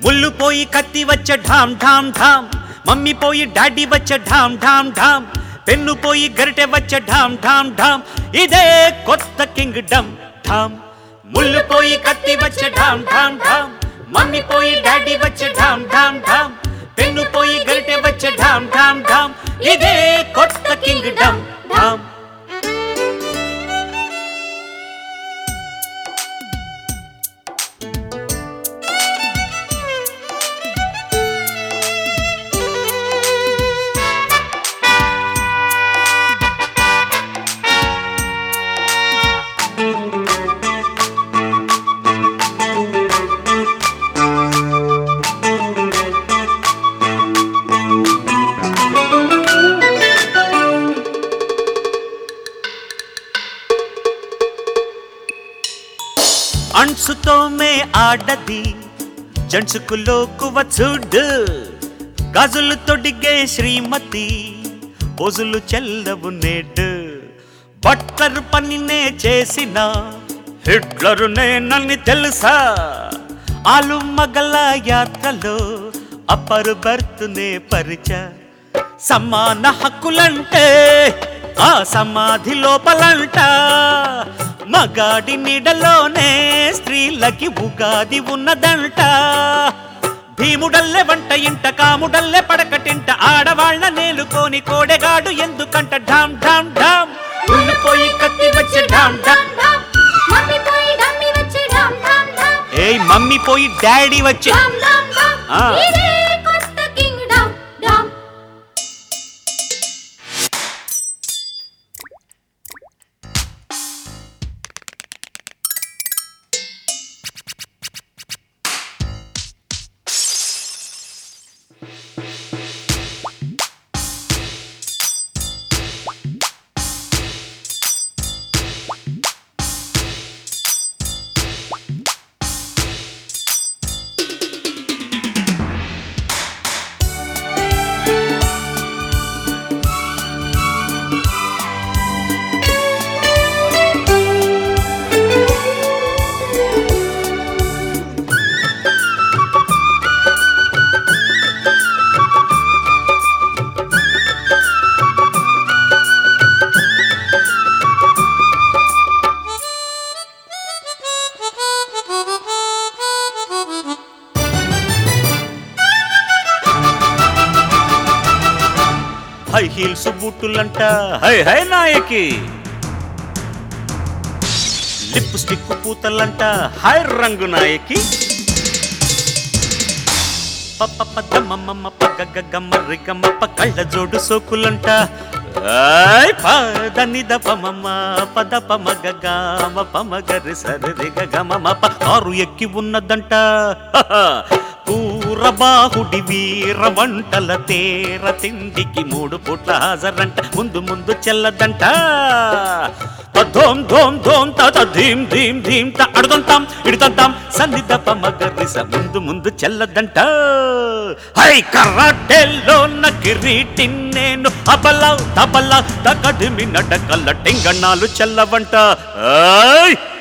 ముళ్ళు పోయి కత్తి వచ్చే ఢామ్ ఢామ్ ఢామ్ మమ్మీ పోయి డాడీ వచ్చే ఢామ్ ఢామ్ ఢామ్ పెన్ను పోయి గరిటె వచ్చే ఢామ్ ఢామ్ ఢామ్ ఇదే కొత్త కింగ్ డమ్ ఢామ్ ముళ్ళు పోయి కత్తి వచ్చే ఢామ్ ఢామ్ ఢామ్ మమ్మీ పోయి డాడీ వచ్చే ఢామ్ ఢామ్ ఢామ్ పెన్ను పోయి గరిటె వచ్చే ఢామ్ ఢామ్ ఢామ్ ఇదే కొత్త కింగ్ డమ్ ఢామ్ అణ్సుతోమే ఆడది జండ్సుకు లోకువ చూడు గాజులు తొడిగే శ్రీమతి పోజులు చెల్లవు నేడు బట్లర్ పనినే చేసిన హిట్లరు నేనని తెలుసా ఆలు మగల యాత్రలో అప్పరు బర్తునే పరిచ సమాన హక్కులంటే ఆ సమాధి లోపలంట మగాడి నీడలోనే స్త్రీలకి ఉగాది ఉన్నదంట భీముడల్లె వంట ఇంట కాముడల్లె పడకటింట ఆడవాళ్ళ నేలుకోని కోడెగాడు ఎందుకంట ఢామ్ ఢామ్ ఢామ్ ఉండిపోయి కత్తి వచ్చే ఢామ్ ఢామ్ మమ్మీ పోయి డమ్మి వచ్చి ఢమ్ ఢమ్ ఢమ్ ఏయ్ మమ్మీ పోయి డాడీ వచ్చే ఢమ్ ఢమ్ ఢమ్ ఆ. ఇదే కొత్త కింగ్ డమ్ డమ్ హై హీల్స్ బూటులంట హై హై నాయకి లిప్ స్టిక్ పూతలంట హై రంగు నాయకి పప్ప పద్ద మమ్మమ్మ పగ్గ గమ్మర్రి గమ్మప్ప కళ్ళ జోడు సోకులంట ఆయ్ పద నిద పమమ్మ పద పమగ గామ పమగరి సరి గమమ కారు ఎక్కి ఉన్నదంట పూరబాహుడి వీర వంటల తేర తిండికి మూడు పూట్ల హాజరంట ముందు ముందు చెల్లదంట ధోం ధోం ధోం తత ధీం ధీం ధీం త అడుగుంటాం ఇడుతుంటాం సన్నిధ పమగరిస ముందు ముందు చెల్లదంట హై కర్రాటెల్లో నకిరీటి నేను అబల తబల తకడిమి నడకల టెంగణాలు చెల్లవంట ఆయ్